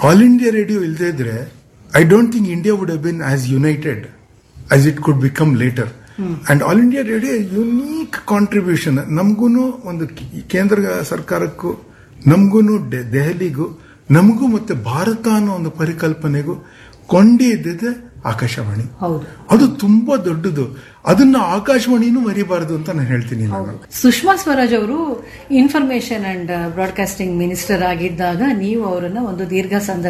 all India radio ಇಲ್ಲದೆ ಇದ್ರೆ I don't think India would have been as united as it could become later and All India Radio unique contribution ನಮಗೂ ಒಂದು ಕೇ- ಕೇಂದ್ರ ಸರ್ಕಾರಕ್ಕೂ ನಮಗೂ ದೆಹಲಿಗೂ ನಮಗೂ ಮತ್ತೆ ಭಾರತ ಅನ್ನೋ ಒಂದು ಪರಿಕಲ್ಪನೆಗೂ ಕೊಂಡಿ ಇದ್ದಿದ್ದೆ ಆಕಾಶವಾಣಿ ಹೌದು ಅದು ತುಂಬಾ ದೊಡ್ಡದು ಅದನ್ನ ಆಕಾಶವಾಣಿನೂ ಮರಿಬಾರದು ಅಂತ ನಾನು ಹೇಳ್ತೀನಿ ನಾನು ಸುಷ್ಮಾ ಸ್ವರಾಜ್ ಅವರು ಇನ್ಫಾರ್ಮೇಶನ್ ಅಂಡ್ ಬ್ರಾಡ್ಕಾಸ್ಟಿಂಗ್ ಮಿನಿಸ್ಟರ್ ಆಗಿದ್ದಾಗ ನೀವು ಅವರನ್ನ ಒಂದು ದೀರ್ಘ ಸಂದರ್ಶನ